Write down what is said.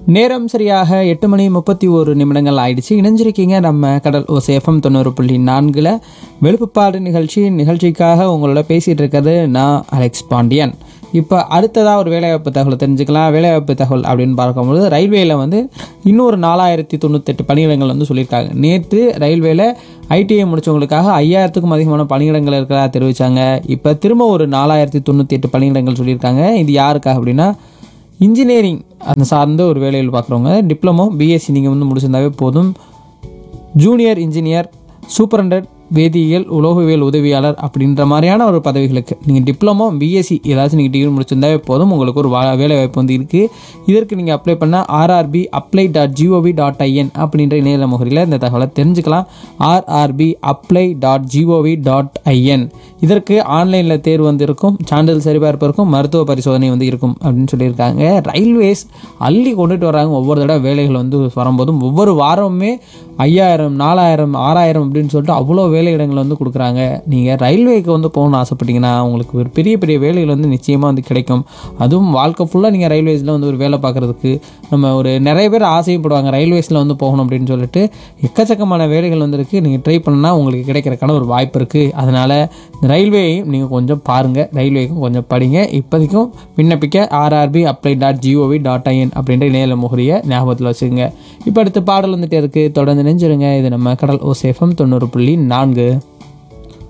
நேரம் சரியாக எட்டு மணி முப்பத்தி ஒரு நிமிடங்கள் ஆயிடுச்சு இணைஞ்சிருக்கீங்க நம்ம கடல் ஓசை எஃப்எம் தொண்ணூறு புள்ளி நான்கில் வெளுப்புப்பாடு நிகழ்ச்சி நிகழ்ச்சிக்காக உங்களோட பேசிகிட்டு இருக்கிறது நான் அலெக்ஸ் பாண்டியன் இப்போ அடுத்ததாக ஒரு வேலைவாய்ப்பு தகவலை தெரிஞ்சுக்கலாம் வேலைவாய்ப்பு தகவல் அப்படின்னு பார்க்கும்போது ரயில்வேயில் வந்து இன்னொரு நாலாயிரத்தி தொண்ணூத்தெட்டு பணியிடங்கள் வந்து சொல்லியிருக்காங்க நேற்று ரயில்வேல ஐடிஐ முடிச்சவங்களுக்காக ஐயாயிரத்துக்கும் அதிகமான பணியிடங்கள் இருக்கிறதா தெரிவித்தாங்க இப்போ திரும்ப ஒரு நாலாயிரத்தி தொண்ணூற்றி எட்டு பணியிடங்கள் சொல்லியிருக்காங்க இது யாருக்காக அப்படின்னா இன்ஜினியரிங் அந்த சார்ந்த ஒரு வேலையில் பார்க்குறவங்க டிப்ளமோ பிஎஸ்சி நீங்கள் வந்து முடிச்சிருந்தாவே போதும் ஜூனியர் இன்ஜினியர் சூப்பரண்டட் வேதியியல் உலோகவியல் உதவியாளர் அப்படின்ற மாதிரியான ஒரு பதவிகளுக்கு நீங்கள் டிப்ளமோ பிஎஸ்சி ஏதாச்சும் நீங்கள் டிகிரி முடிச்சிருந்தாவே போதும் உங்களுக்கு ஒரு வா- வேலை வாய்ப்பு வந்து இருக்குது இதற்கு நீங்கள் அப்ளை பண்ணால் RRB apply dot GOV dot IN அப்படின்ற இணையதள முகரில் இந்த தகவலை தெரிஞ்சுக்கலாம் RRB apply dot GOV dot IN இதற்கு ஆன்லைனில் தேர்வு வந்து இருக்கும் சான்றிதழ் சரிபார்ப்பு இருக்கும் மருத்துவ பரிசோதனை வந்து இருக்கும் அப்படின்னு சொல்லியிருக்காங்க ரயில்வேஸ் அள்ளி கொண்டுட்டு வராங்க ஒவ்வொரு தடவை வேலைகள் வந்து வரும்போதும் ஒவ்வொரு வாரமுமே ஐயாயிரம் நாலாயிரம் ஆறாயிரம் அப்படின்னு சொல்லிட்டு அவ்வளோ வேலை இடங்கள் வந்து கொடுக்குறாங்க நீங்கள் ரயில்வேக்கு வந்து போகணும்னு ஆசைப்பட்டீங்கன்னா உங்களுக்கு ஒரு பெரிய பெரிய வேலைகள் வந்து நிச்சயமாக வந்து கிடைக்கும் அதுவும் வாழ்க்கை ஃபுல்லாக நீங்கள் ரயில்வேஸில் வந்து ஒரு வேலை பார்க்குறதுக்கு நம்ம ஒரு நிறைய பேர் ஆசைப்படுவாங்க ரயில்வேஸில் வந்து போகணும் அப்படின்னு சொல்லிட்டு எக்கச்சக்கமான வேலைகள் வந்து இருக்குது நீங்கள் ட்ரை பண்ணால் உங்களுக்கு கிடைக்கிறதுக்கான ஒரு வாய்ப்பு இருக்குது அதனால் ரயில்வேயையும் நீங்கள் கொஞ்சம் பாருங்கள் ரயில்வேக்கும் கொஞ்சம் படிங்க இப்போதைக்கும் விண்ணப்பிக்க RRB apply dot GOV dot IN அப்படின்ற இணையதள முகரியை ஞாபகத்தில் வச்சுக்கோங்க இப்போ அடுத்த பாடல் வந்துட்டு இருக்குது தொடர்ந்து நெஞ்சிருங்க இது நம்ம கடல் ஓசேஃபம் தொண்ணூறு புள்ளி நான்கு